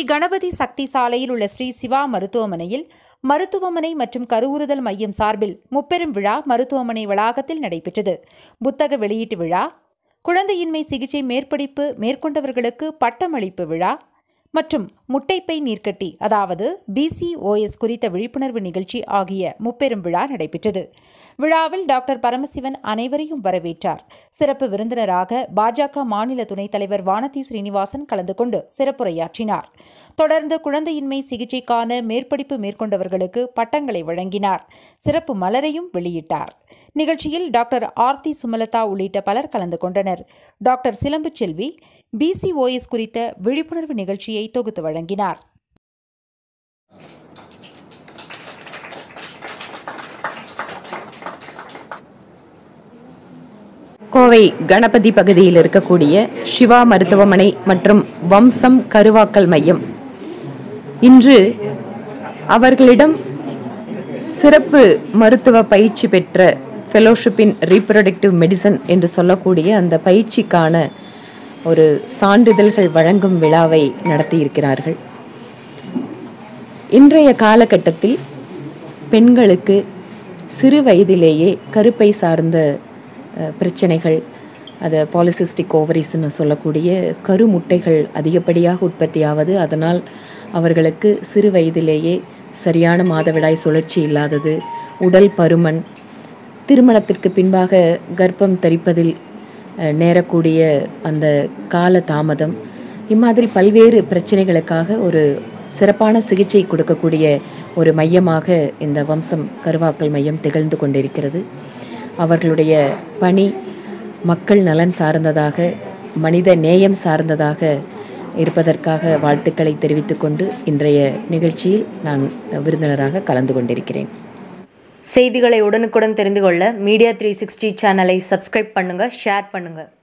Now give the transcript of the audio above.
கணபதி சக்தி சாலையில் உள்ள ஸ்ரீ சிவா மருத்துவமனையில் மருத்துவமனை மற்றும் கருவுறுதல் மையம் சார்பில் முப்பெரும் விழா மருத்துவமனை வளாகத்தில் நடைபெற்றது புத்தக வெளியீட்டு விழா குழந்தையின்மை சிகிச்சை மேற்படிப்பு மேற்கொண்டவர்களுக்கு பட்டமளிப்பு விழா மற்றும் முட்டைப்பை நீர்க்கட்டி அதாவது பிசிஓஎஸ் குறித்த விழிப்புணர்வு நிகழ்ச்சி ஆகிய முப்பெரும் விழா நடைபெற்றது விழாவில் டாக்டர் பரமசிவன் அனைவரையும் வரவேற்றார் சிறப்பு விருந்தினராக பாஜக மாநில துணைத் தலைவர் வானதி ஸ்ரீனிவாசன் கலந்து கொண்டு சிறப்புரையாற்றினார் தொடர்ந்து குழந்தையின்மை சிகிச்சைக்கான மேற்படிப்பு மேற்கொண்டவர்களுக்கு பட்டங்களை வழங்கினார் சிறப்பு மலரையும் வெளியிட்டார் நிகழ்ச்சியில் டாக்டர் ஆர்த்தி சுமலதா உள்ளிட்ட பலர் கலந்து கொண்டனர் டாக்டர் சிலம்பு செல்வி பிசிஓஎஸ் குறித்த விழிப்புணர்வு நிகழ்ச்சியை தொகுத்து வழங்கினார் கோவை கணபதி பகுதியில் இருக்கக்கூடிய சிவா மருத்துவமனை மற்றும் வம்சம் கருவாக்கல் மையம் இன்று அவர்களிடம் சிறப்பு மருத்துவ பயிற்சி பெற்ற ஃபெலோஷிப் இன் ரீப்ரொடக்டிவ் மெடிசன் என்று சொல்லக்கூடிய அந்த பயிற்சிக்கான ஒரு சான்றிதழ்கள் வழங்கும் விழாவை நடத்தியிருக்கிறார்கள் இன்றைய காலகட்டத்தில் பெண்களுக்கு சிறு வயதிலேயே கருப்பை சார்ந்த அஹ், பிரச்சனைகள் அது பாலிசிஸ்டிக் ஓவரிஸ்ன்னு சொல்லக்கூடிய கருமுட்டைகள் அதிகப்படியாக உற்பத்தியாவது அதனால் அவர்களுக்கு சிறு வயதிலேயே சரியான மாதவிடாய் சுழற்சி இல்லாதது உடல் பருமன் திருமணத்திற்கு பின்பாக கர்ப்பம் தரிப்பதில் அஹ், நேரக்கூடிய அந்த கால தாமதம் இம்மாதிரி பல்வேறு பிரச்சனைகளுக்காக ஒரு சிறப்பான சிகிச்சை கொடுக்கக்கூடிய ஒரு மையமாக இந்த வம்சம் கருவாக்கல் மையம் திகழ்ந்து கொண்டிருக்கிறது அவர்களுடைய பணி மக்கள் நலன் சார்ந்ததாக மனித நேயம் சார்ந்ததாக இருப்பதற்காக வாழ்த்துக்களை தெரிவித்துக்கொண்டு இன்றைய நிகழ்ச்சியில் நான் விருந்தினராக கலந்து கொண்டிருக்கிறேன் செய்திகளை உடனுக்குடன் தெரிந்து கொள்ள மீடியா த்ரீ சிக்ஸ்டி சேனலை சப்ஸ்கிரைப் பண்ணுங்கள் ஷேர் பண்ணுங்கள்